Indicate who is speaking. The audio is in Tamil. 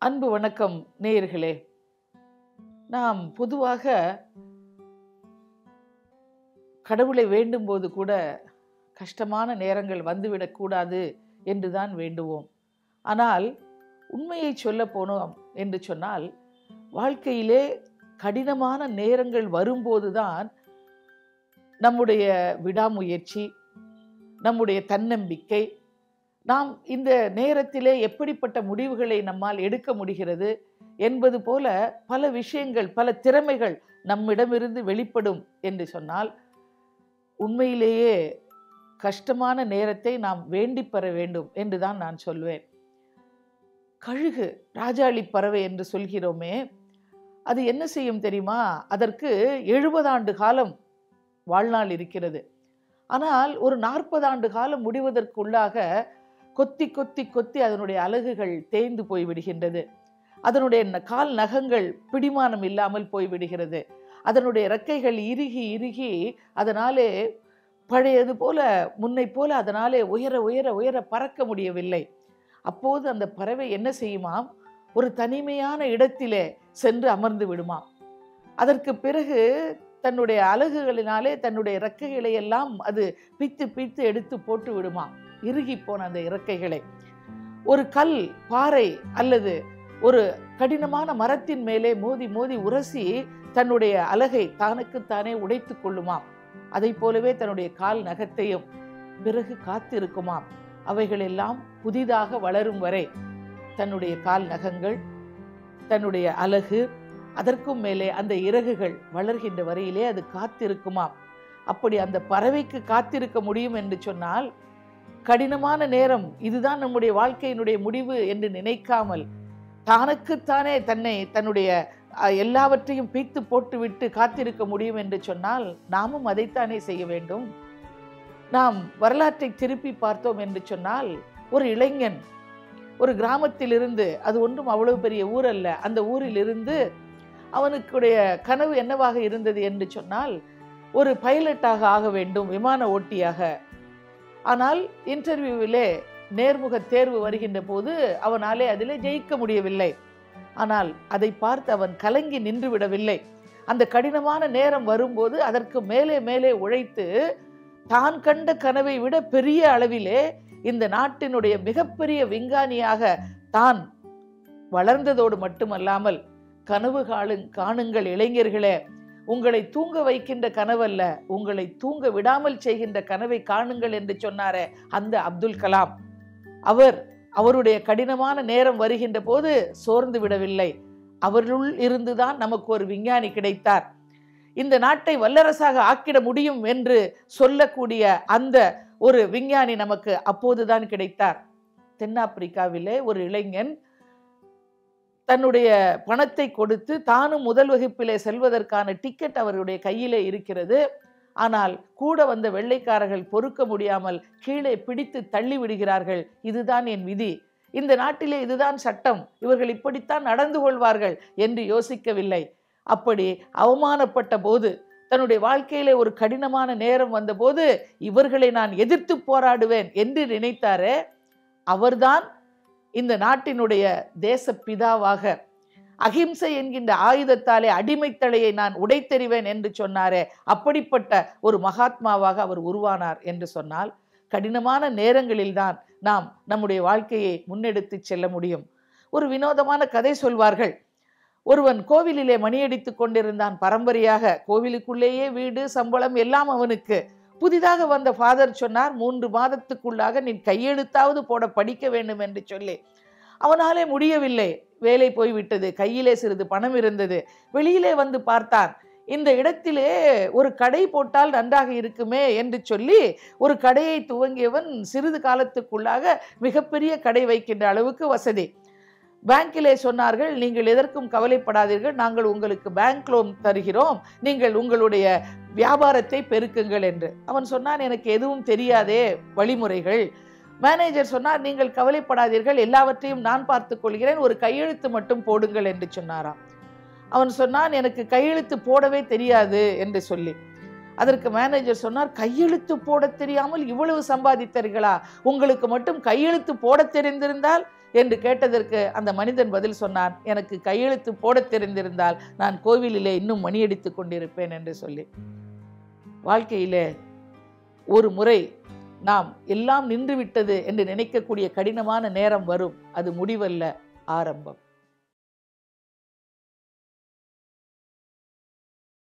Speaker 1: அன்பு வணக்கம் நேயர்களே நாம் பொதுவாக கடவுளை வேண்டும் போது கூட கஷ்டமான நேரங்கள் வந்துவிடக்கூடாது என்று தான் வேண்டுவோம் ஆனால் உண்மையை சொல்ல போனோம் என்று சொன்னால் வாழ்க்கையிலே கடினமான நேரங்கள் வரும்போதுதான் நம்முடைய விடாமுயற்சி நம்முடைய தன்னம்பிக்கை நாம் இந்த நேரத்திலே எப்படிப்பட்ட முடிவுகளை நம்மால் எடுக்க முடிகிறது என்பது போல பல விஷயங்கள் பல திறமைகள் நம்மிடமிருந்து வெளிப்படும் என்று சொன்னால் உண்மையிலேயே கஷ்டமான நேரத்தை நாம் வேண்டி பெற வேண்டும் என்று தான் நான் சொல்வேன் கழுகு ராஜாளி பறவை என்று சொல்கிறோமே அது என்ன செய்யும் தெரியுமா அதற்கு எழுபது ஆண்டு காலம் வாழ்நாள் இருக்கிறது ஆனால் ஒரு நாற்பது ஆண்டு காலம் முடிவதற்குள்ளாக கொத்தி கொத்தி கொத்தி அதனுடைய அலகுகள் தேய்ந்து போய் விடுகின்றது அதனுடைய ந- கால் நகங்கள் பிடிமானம் இல்லாமல் போய்விடுகிறது அதனுடைய ரெக்கைகள் இறுகி இறுகி அதனாலே பழையது போல முன்னை போல அதனாலே உயர உயர உயர பறக்க முடியவில்லை அப்போது அந்த பறவை என்ன செய்யுமாம் ஒரு தனிமையான இடத்திலே சென்று அமர்ந்து விடுமாம் அதற்கு பிறகு தன்னுடைய அலகுகளினாலே தன்னுடைய இறக்கைகளை எல்லாம் அது பித்து பித்து எடுத்து போட்டு விடுமாம் இறுகி போன அந்த இறக்கைகளை ஒரு கல் பாறை அல்லது ஒரு கடினமான மரத்தின் மேலே மோதி மோதி உரசி தன்னுடைய அலகை தானுக்குத்தானே உடைத்துக் கொள்ளுமாம் அதை போலவே தன்னுடைய கால் நகத்தையும் பிறகு காத்திருக்குமாம் அவைகளெல்லாம் புதிதாக வளரும் வரை தன்னுடைய கால் நகங்கள் தன்னுடைய அலகு அதற்கும் மேலே அந்த இறகுகள் வளர்கின்ற வரையிலே அது காத்திருக்குமாம் அப்படி அந்த பறவைக்கு காத்திருக்க முடியும் என்று சொன்னால் கடினமான நேரம் இதுதான் நம்முடைய வாழ்க்கையினுடைய முடிவு என்று நினைக்காமல் தானுக்குத்தானே தன்னை தன்னுடைய அஹ், எல்லாவற்றையும் பீத்து போட்டுவிட்டு காத்திருக்க முடியும் என்று சொன்னால் நாமும் அதைத்தானே செய்ய வேண்டும் நாம் வரலாற்றை திருப்பி பார்த்தோம் என்று சொன்னால் ஒரு இளைஞன் ஒரு கிராமத்திலிருந்து அது ஒன்றும் அவ்வளவு பெரிய ஊர் அல்ல அந்த ஊரிலிருந்து அவனுக்குடைய கனவு என்னவாக இருந்தது என்று சொன்னால் ஒரு பைலட்டாக ஆக வேண்டும் விமான ஓட்டியாக ஆனால் இன்டர்வியூவிலே நேர்முக தேர்வு வருகின்ற போது அவனாலே அதிலே ஜெயிக்க முடியவில்லை ஆனால் அதை பார்த்து அவன் கலங்கி நின்று விடவில்லை அந்த கடினமான நேரம் வரும்போது அதற்கு மேலே மேலே உழைத்து தான் கண்ட கனவை விட பெரிய அளவிலே இந்த நாட்டினுடைய மிகப்பெரிய விஞ்ஞானியாக தான் வளர்ந்ததோடு மட்டுமல்லாமல் கனவு காலு காணுங்கள் இளைஞர்களே உங்களை தூங்க வைக்கின்ற கனவல்ல உங்களை தூங்க விடாமல் செய்கின்ற கனவை காணுங்கள் என்று சொன்னாரே அந்த அப்துல் கலாம் அவர் அவருடைய கடினமான நேரம் வருகின்ற போது சோர்ந்து விடவில்லை அவர்களுள் இருந்துதான் நமக்கு ஒரு விஞ்ஞானி கிடைத்தார் இந்த நாட்டை வல்லரசாக ஆக்கிட முடியும் என்று சொல்லக்கூடிய அந்த ஒரு விஞ்ஞானி நமக்கு அப்போதுதான் கிடைத்தார் தென்னாப்பிரிக்காவிலே ஒரு இளைஞன் தன்னுடைய பணத்தை கொடுத்து தானும் முதல் வகுப்பிலே செல்வதற்கான டிக்கெட் அவருடைய கையிலே இருக்கிறது ஆனால் கூட வந்த வெள்ளைக்காரர்கள் பொறுக்க முடியாமல் கீழே பிடித்து தள்ளி விடுகிறார்கள் இதுதான் என் விதி இந்த நாட்டிலே இதுதான் சட்டம் இவர்கள் இப்படித்தான் நடந்து கொள்வார்கள் என்று யோசிக்கவில்லை அப்படி அவமானப்பட்ட போது தன்னுடைய வாழ்க்கையிலே ஒரு கடினமான நேரம் வந்தபோது இவர்களை நான் எதிர்த்து போராடுவேன் என்று நினைத்தாரே அவர்தான் இந்த நாட்டினுடைய தேசப்பிதாவாக அகிம்சை என்கின்ற ஆயுதத்தாலே அடிமைத்தலையை நான் உடைத்தெறிவேன் என்று சொன்னாரே அப்படிப்பட்ட ஒரு மகாத்மாவாக அவர் உருவானார் என்று சொன்னால் கடினமான நேரங்களில்தான் நாம் நம்முடைய வாழ்க்கையை முன்னெடுத்து செல்ல முடியும் ஒரு வினோதமான கதை சொல்வார்கள் ஒருவன் கோவிலிலே மணியடித்துக் கொண்டிருந்தான் பரம்பரையாக கோவிலுக்குள்ளேயே வீடு சம்பளம் எல்லாம் அவனுக்கு புதிதாக வந்த ஃபாதர் சொன்னார் மூன்று மாதத்துக்குள்ளாக நீ கையெழுத்தாவது போட படிக்க வேண்டும் என்று சொல்லி அவனாலே முடியவில்லை வேலை போய்விட்டது கையிலே சிறிது பணம் இருந்தது வெளியிலே வந்து பார்த்தான் இந்த இடத்திலே ஒரு கடை போட்டால் நன்றாக இருக்குமே என்று சொல்லி ஒரு கடையை துவங்கியவன் சிறிது காலத்துக்குள்ளாக மிகப்பெரிய கடை வைக்கின்ற அளவுக்கு வசதி பேங்கிலே சொன்னார்கள் நீங்கள் எதற்கும் கவலைப்படாதீர்கள் நாங்கள் உங்களுக்கு பேங்க் லோன் தருகிறோம் நீங்கள் உங்களுடைய வியாபாரத்தை பெருக்குங்கள் என்று அவன் சொன்னான் எனக்கு எதுவும் தெரியாதே வழிமுறைகள் மேனேஜர் சொன்னார் நீங்கள் கவலைப்படாதீர்கள் எல்லாவற்றையும் நான் பார்த்துக் கொள்கிறேன் ஒரு கையெழுத்து மட்டும் போடுங்கள் என்று சொன்னாராம் அவன் சொன்னான் எனக்கு கையெழுத்து போடவே தெரியாது என்று சொல்லி அதற்கு மேனேஜர் சொன்னார் கையெழுத்து போட தெரியாமல் இவ்வளவு சம்பாதித்தீர்களா உங்களுக்கு மட்டும் கையெழுத்து போட தெரிந்திருந்தால் என்று கேட்டதற்கு அந்த மனிதன் பதில் சொன்னான் எனக்கு கையெழுத்து போடத் தெரிந்திருந்தால் நான் கோவிலிலே இன்னும் மணியடித்து கொண்டிருப்பேன் என்று சொல்லி வாழ்க்கையிலே ஒரு முறை நாம் எல்லாம் நின்று விட்டது என்று நினைக்கக்கூடிய கடினமான நேரம் வரும் அது முடிவல்ல ஆரம்பம்